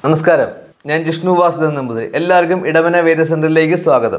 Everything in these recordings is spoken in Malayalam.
നമസ്കാരം ഞാൻ ജിഷ്ണു വാസുദേവൻ നമ്പൂതിരി എല്ലാവർക്കും ഇടവന വേദ സെന്ററിലേക്ക് സ്വാഗതം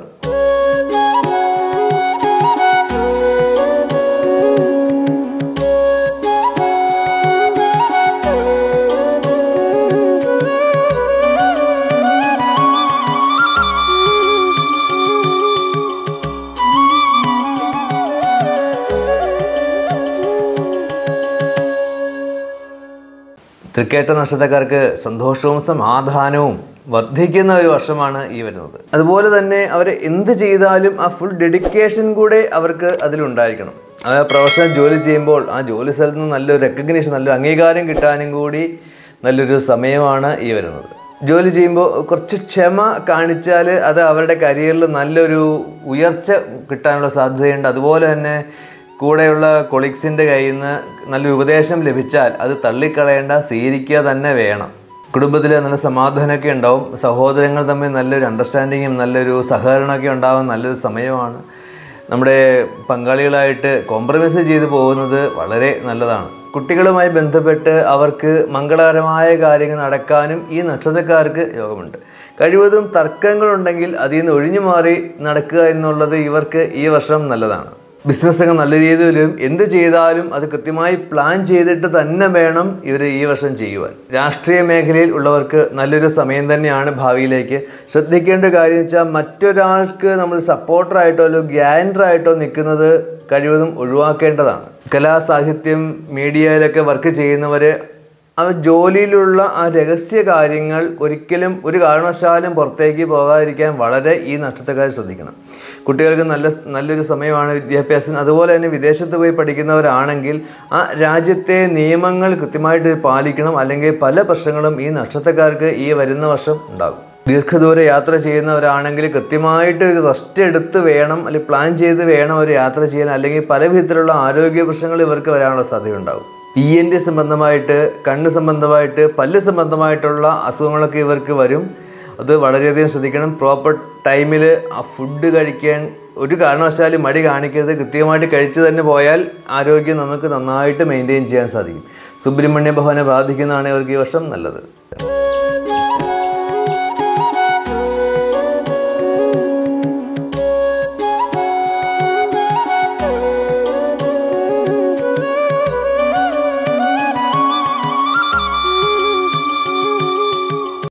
തൃക്കേട്ട നക്ഷത്രക്കാർക്ക് സന്തോഷവും സമാധാനവും വർദ്ധിക്കുന്ന ഒരു വർഷമാണ് ഈ വരുന്നത് അതുപോലെ തന്നെ അവർ എന്ത് ചെയ്താലും ആ ഫുൾ ഡെഡിക്കേഷൻ കൂടെ അവർക്ക് അതിലുണ്ടായിരിക്കണം ആ പ്രൊഫഷണൽ ജോലി ചെയ്യുമ്പോൾ ആ ജോലി സ്ഥലത്ത് നിന്ന് നല്ലൊരു റെക്കഗ്നീഷൻ നല്ലൊരു അംഗീകാരം കിട്ടാനും കൂടി നല്ലൊരു സമയമാണ് ഈ വരുന്നത് ജോലി ചെയ്യുമ്പോൾ കുറച്ച് ക്ഷമ കാണിച്ചാൽ അത് അവരുടെ കരിയറിൽ നല്ലൊരു ഉയർച്ച കിട്ടാനുള്ള സാധ്യതയുണ്ട് അതുപോലെ തന്നെ കൂടെയുള്ള കൊളീഗ്സിൻ്റെ കയ്യിൽ നിന്ന് നല്ലൊരു ഉപദേശം ലഭിച്ചാൽ അത് തള്ളിക്കളയേണ്ട സ്വീകരിക്കുക തന്നെ വേണം കുടുംബത്തിൽ നല്ല സമാധാനമൊക്കെ ഉണ്ടാവും സഹോദരങ്ങൾ തമ്മിൽ നല്ലൊരു അണ്ടർസ്റ്റാൻഡിങ്ങും നല്ലൊരു സഹകരണമൊക്കെ ഉണ്ടാവാൻ നല്ലൊരു സമയമാണ് നമ്മുടെ പങ്കാളികളായിട്ട് കോംപ്രമൈസ് ചെയ്തു പോകുന്നത് വളരെ നല്ലതാണ് കുട്ടികളുമായി ബന്ധപ്പെട്ട് അവർക്ക് മംഗളകരമായ കാര്യങ്ങൾ നടക്കാനും ഈ നക്ഷത്രക്കാർക്ക് യോഗമുണ്ട് കഴിവതും തർക്കങ്ങളുണ്ടെങ്കിൽ അതിൽ നിന്ന് ഒഴിഞ്ഞു മാറി നടക്കുക എന്നുള്ളത് ഇവർക്ക് ഈ വർഷം നല്ലതാണ് ബിസിനസ് ഒക്കെ നല്ല രീതിയിലും എന്ത് ചെയ്താലും അത് കൃത്യമായി പ്ലാൻ ചെയ്തിട്ട് തന്നെ വേണം ഇവർ ഈ വർഷം ചെയ്യുവാൻ രാഷ്ട്രീയ മേഖലയിൽ ഉള്ളവർക്ക് നല്ലൊരു സമയം തന്നെയാണ് ഭാവിയിലേക്ക് ശ്രദ്ധിക്കേണ്ട കാര്യം വെച്ചാൽ മറ്റൊരാൾക്ക് നമ്മൾ സപ്പോർട്ടറായിട്ടോ അല്ലെങ്കിൽ ഗ്യാൻഡറായിട്ടോ നിൽക്കുന്നത് കഴിവതും ഒഴിവാക്കേണ്ടതാണ് കലാ സാഹിത്യം മീഡിയയിലൊക്കെ വർക്ക് ചെയ്യുന്നവർ ആ ജോലിയിലുള്ള ആ രഹസ്യ കാര്യങ്ങൾ ഒരിക്കലും ഒരു കാരണവശാലും പുറത്തേക്ക് പോകാതിരിക്കാൻ വളരെ ഈ നക്ഷത്രക്കാർ ശ്രദ്ധിക്കണം കുട്ടികൾക്ക് നല്ല നല്ലൊരു സമയമാണ് വിദ്യാഭ്യാസം അതുപോലെ തന്നെ വിദേശത്ത് പോയി പഠിക്കുന്നവരാണെങ്കിൽ ആ രാജ്യത്തെ നിയമങ്ങൾ കൃത്യമായിട്ട് പാലിക്കണം അല്ലെങ്കിൽ പല പ്രശ്നങ്ങളും ഈ നക്ഷത്രക്കാർക്ക് ഈ വരുന്ന വർഷം ഉണ്ടാകും ദീർഘദൂര യാത്ര ചെയ്യുന്നവരാണെങ്കിൽ കൃത്യമായിട്ട് ഒരു റെസ്റ്റ് എടുത്ത് വേണം അല്ലെങ്കിൽ പ്ലാൻ ചെയ്ത് വേണം ഒരു യാത്ര ചെയ്യാൻ അല്ലെങ്കിൽ പല വിധത്തിലുള്ള ആരോഗ്യ പ്രശ്നങ്ങൾ ഇവർക്ക് വരാനുള്ള സാധ്യതയുണ്ടാകും ഇ എൻ ഡി സംബന്ധമായിട്ട് കണ്ണ് സംബന്ധമായിട്ട് പല്ല് സംബന്ധമായിട്ടുള്ള അസുഖങ്ങളൊക്കെ ഇവർക്ക് വരും അത് വളരെയധികം ശ്രദ്ധിക്കണം പ്രോപ്പർ ടൈമിൽ ആ ഫുഡ് കഴിക്കാൻ ഒരു കാരണവശാലും മടി കാണിക്കരുത് കൃത്യമായിട്ട് കഴിച്ചു തന്നെ പോയാൽ ആരോഗ്യം നമുക്ക് നന്നായിട്ട് മെയിൻറ്റെയിൻ ചെയ്യാൻ സാധിക്കും സുബ്രഹ്മണ്യ ഭവനെ ബാധിക്കുന്നതാണ് ഇവർക്ക് ഈ വർഷം നല്ലത്